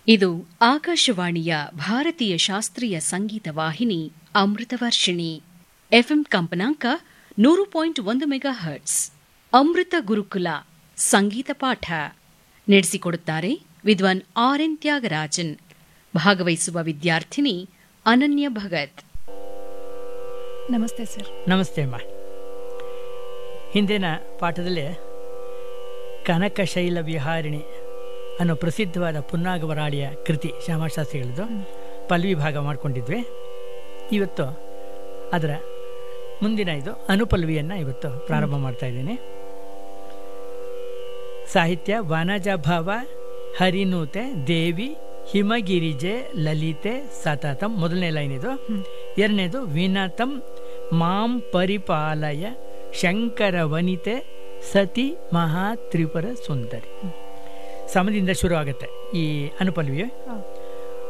ಇದು ಆಕಾಶವಾಣಿಯ ಭಾರತೀಯ ಶಾಸ್ತ್ರೀಯ ಸಂಗೀತ ವಾಹಿನಿ ಅಮೃತವರ್ಷಿಣಿ ಎಫ್ಎಂ ಕಂಪನಾಂಕ ನೂರು ಪಾಯಿಂಟ್ ಒಂದು ಮೆಗಾ ಹರ್ಟ್ಸ್ ಅಮೃತ ಗುರುಕುಲ ಸಂಗೀತ ಪಾಠ ನಡೆಸಿಕೊಡುತ್ತಾರೆ ವಿದ್ವಾನ್ ಆರ್ ಎನ್ ತ್ಯಾಗರಾಜನ್ ಭಾಗವಹಿಸುವ ವಿದ್ಯಾರ್ಥಿನಿ ಅನನ್ಯ ಭಗತ್ ನಮಸ್ತೆ ಸರ್ ನಮಸ್ತೆ ಅಮ್ಮ ಹಿಂದಿನ ಪಾಠದಲ್ಲಿ ಕನಕಶೈಲ ವಿಹಾರಿಣಿ ಅನ್ನೋ ಪ್ರಸಿದ್ಧವಾದ ಪುನ್ನಾಗವರಾಳಿಯ ಕೃತಿ ಶ್ಯಾಮಶಾಸ್ತ್ರಿಗಳದ್ದು ಪಲ್ವಿ ಭಾಗ ಮಾಡಿಕೊಂಡಿದ್ವಿ ಇವತ್ತು ಅದರ ಮುಂದಿನ ಇದು ಅನುಪಲ್ವಿಯನ್ನು ಇವತ್ತು ಪ್ರಾರಂಭ ಮಾಡ್ತಾ ಇದ್ದೀನಿ ಸಾಹಿತ್ಯ ವನಜಭವ ಹರಿನೂತೆ ದೇವಿ ಹಿಮಗಿರಿಜೆ ಲಲಿತೆ ಸತತಂ ಮೊದಲನೇ ಲೈನ್ ಇದು ಎರಡನೇದು ವಿನತಂ ಮಾಂ ಪರಿಪಾಲಯ ಶಂಕರ ವನಿತೆ ಸತಿ ಮಹಾ ತ್ರಿಪುರ ಸುಂದರಿ ಸಮದಿಂದ ಶುರು ಆಗುತ್ತೆ ಈ ಅನುಪಲ್ವಿ